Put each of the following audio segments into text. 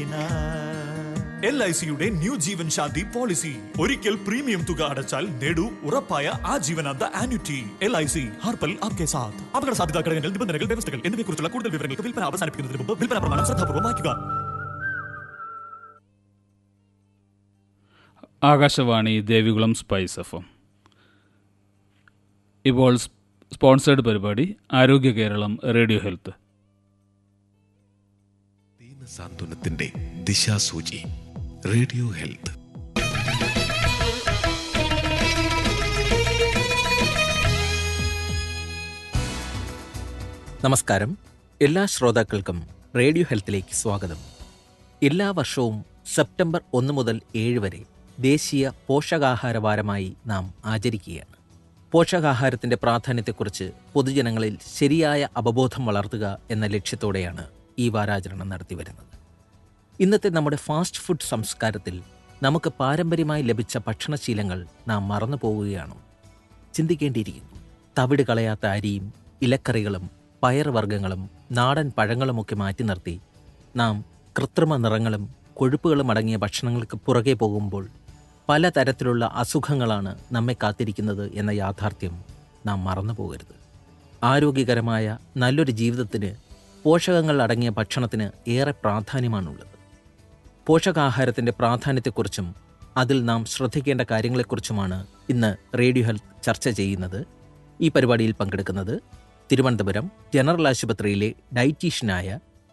L I സിയുടെ new Jeevan Shanti policy ഒരിക്കൽ premium തുക അടച്ചാൽ നേടൂ ഉറപ്പായ ആജീവനാന്ത ആന്യുറ്റി എൽ ഐ സി ഹർപ്പൽ ആപ്കെ സാത്ത് അപകട സാധ്യതാ ഘടകങ്ങൾ നിബന്ധനകൾ വ്യവസ്ഥകൾ എന്നിവയെക്കുറിച്ചുള്ള കൂടുതൽ വിവരങ്ങൾക്ക് വിൽപ്പന അവസാനിപ്പിക്കുന്നതിന് മുമ്പ് വിൽപ്പന പ്രമാണം ശ്രദ്ധാപൂർവ്വം വായിക്കുക Akashvani Devikulam spice F M ഇപ്പോൾ സ് സ്പോൺസേഡ് പരിപാടി ആരോഗ്യ കേരളം റേഡിയോ ഹെൽത്ത് സാന്ത്വനത്തിന്റെ ദിശാസൂചി റേഡിയോ ഹെൽത്ത് നമസ്കാരം എല്ലാ ശ്രോതാക്കൾക്കും റേഡിയോ ഹെൽത്തിലേക്ക് സ്വാഗതം എല്ലാ വർഷവും സെപ്റ്റംബർ ഒന്ന് മുതൽ ഏഴ് വരെ ദേശീയ പോഷകാഹാര വാരമായി നാം ആചരിക്കുകയാണ് പോഷകാഹാരത്തിൻ്റെ പ്രാധാന്യത്തെക്കുറിച്ച് പൊതുജനങ്ങളിൽ ശരിയായ അവബോധം വളർത്തുക എന്ന ലക്ഷ്യത്തോടെയാണ് ഈ വാരാചരണം നടത്തിവരുന്നത് ഇന്നത്തെ നമ്മുടെ ഫാസ്റ്റ് ഫുഡ് സംസ്കാരത്തിൽ നമുക്ക് പാരമ്പര്യമായി ലഭിച്ച ഭക്ഷണശീലങ്ങൾ നാം മറന്നു പോവുകയാണോ ചിന്തിക്കേണ്ടിയിരിക്കുന്നു തവിട് കളയാത്ത അരിയും ഇലക്കറികളും പയറുവർഗ്ഗങ്ങളും നാടൻ പഴങ്ങളുമൊക്കെ മാറ്റി നിർത്തി നാം കൃത്രിമ നിറങ്ങളും കൊഴുപ്പുകളും അടങ്ങിയ ഭക്ഷണങ്ങൾക്ക് പുറകെ പോകുമ്പോൾ പലതരത്തിലുള്ള അസുഖങ്ങളാണ് നമ്മെ കാത്തിരിക്കുന്നത് എന്ന യാഥാർത്ഥ്യം നാം മറന്നു പോകരുത് ആരോഗ്യകരമായ നല്ലൊരു ജീവിതത്തിന് പോഷകങ്ങൾ അടങ്ങിയ ഭക്ഷണത്തിന് ഏറെ പ്രാധാന്യമാണുള്ളത് പോഷകാഹാരത്തിൻ്റെ പ്രാധാന്യത്തെക്കുറിച്ചും അതിൽ നാം ശ്രദ്ധിക്കേണ്ട കാര്യങ്ങളെക്കുറിച്ചുമാണ് ഇന്ന് റേഡിയോ ഹെൽത്ത് ചർച്ച ചെയ്യുന്നത് ഈ പരിപാടിയിൽ പങ്കെടുക്കുന്നത് തിരുവനന്തപുരം ജനറൽ ആശുപത്രിയിലെ ഡയറ്റീഷ്യനായ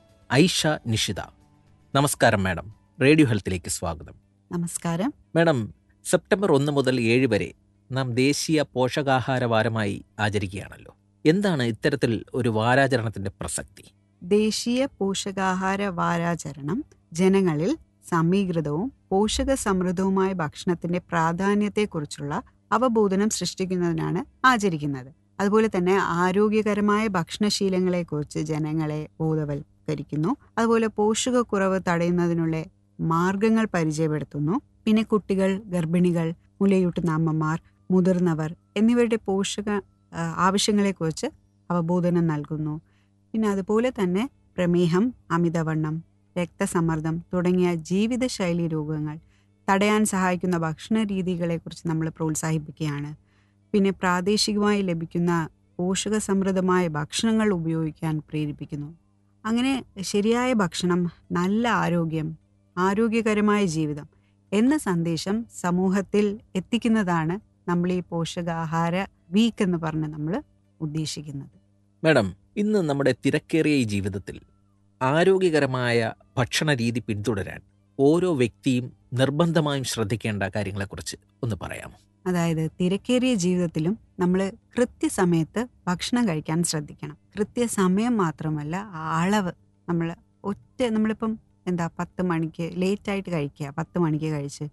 ഐഷ നിഷിത നമസ്കാരം മാഡം റേഡിയോ ഹെൽത്തിലേക്ക് സ്വാഗതം നമസ്കാരം മാഡം സെപ്റ്റംബർ ഒന്ന് മുതൽ ഏഴ് വരെ നാം ദേശീയ പോഷകാഹാര വാരമായി ആചരിക്കുകയാണല്ലോ എന്താണ് ഇത്തരത്തിൽ ഒരു വാരാചരണത്തിന്റെ പ്രസക്തി ദേശീയ പോഷകാഹാര വാരാചരണം ജനങ്ങളിൽ സമീകൃതവും പോഷക സമൃദ്ധവുമായ ഭക്ഷണത്തിന്റെ പ്രാധാന്യത്തെക്കുറിച്ചുള്ള അവബോധനം സൃഷ്ടിക്കുന്നതിനാണ് ആചരിക്കുന്നത് അതുപോലെ തന്നെ ആരോഗ്യകരമായ ഭക്ഷണശീലങ്ങളെക്കുറിച്ച് ജനങ്ങളെ ബോധവൽക്കരിക്കുന്നു അതുപോലെ പോഷകക്കുറവ് തടയുന്നതിനുള്ള മാർഗങ്ങൾ പരിചയപ്പെടുത്തുന്നു പിന്നെ കുട്ടികൾ ഗർഭിണികൾ മുലയൂട്ടുന്ന അമ്മമാർ മുതിർന്നവർ എന്നിവരുടെ പോഷക ആ, ആവശ്യങ്ങളെക്കുറിച്ച് അവബോധനം നൽകുന്നു പിന്നെ അതുപോലെ തന്നെ പ്രമേഹം അമിതവണ്ണം രക്തസമ്മർദ്ദം തുടങ്ങിയ ജീവിതശൈലി രോഗങ്ങൾ തടയാൻ സഹായിക്കുന്ന ഭക്ഷണ രീതികളെക്കുറിച്ച് നമ്മൾ പ്രോത്സാഹിപ്പിക്കുകയാണ് പിന്നെ പ്രാദേശികമായി ലഭിക്കുന്ന പോഷകസമൃദ്ധമായ ഭക്ഷണങ്ങൾ ഉപയോഗിക്കാൻ പ്രേരിപ്പിക്കുന്നു അങ്ങനെ ശരിയായ ഭക്ഷണം നല്ല ആരോഗ്യം ആരോഗ്യകരമായ ജീവിതം എന്ന സന്ദേശം സമൂഹത്തിൽ എത്തിക്കുന്നതാണ് നമ്മൾ ഈ പോഷകാഹാര വീക്ക് എന്ന് പറഞ്ഞ് നമ്മൾ ഉദ്ദേശിക്കുന്നത് മാഡം ഇന്ന് നമ്മുടെ തിരക്കേറിയ ഈ ജീവിതത്തിൽ ആരോഗ്യകരമായ ഭക്ഷണ രീതി പിന്തുടരാൻ ഓരോ വ്യക്തിയും നിർബന്ധമായും ശ്രദ്ധിക്കേണ്ട കാര്യങ്ങളെക്കുറിച്ച് ഒന്ന് പറയാമോ അതായത് തിരക്കേറിയ ജീവിതത്തിലും നമ്മൾ കൃത്യസമയത്ത് ഭക്ഷണം കഴിക്കാൻ ശ്രദ്ധിക്കണം കൃത്യസമയം മാത്രമല്ല ആ അളവ് നമ്മൾ ഒറ്റ നമ്മളിപ്പം എന്താ പത്ത് മണിക്ക് ലേറ്റായിട്ട് കഴിക്കുക പത്ത് മണിക്ക് കഴിച്ച്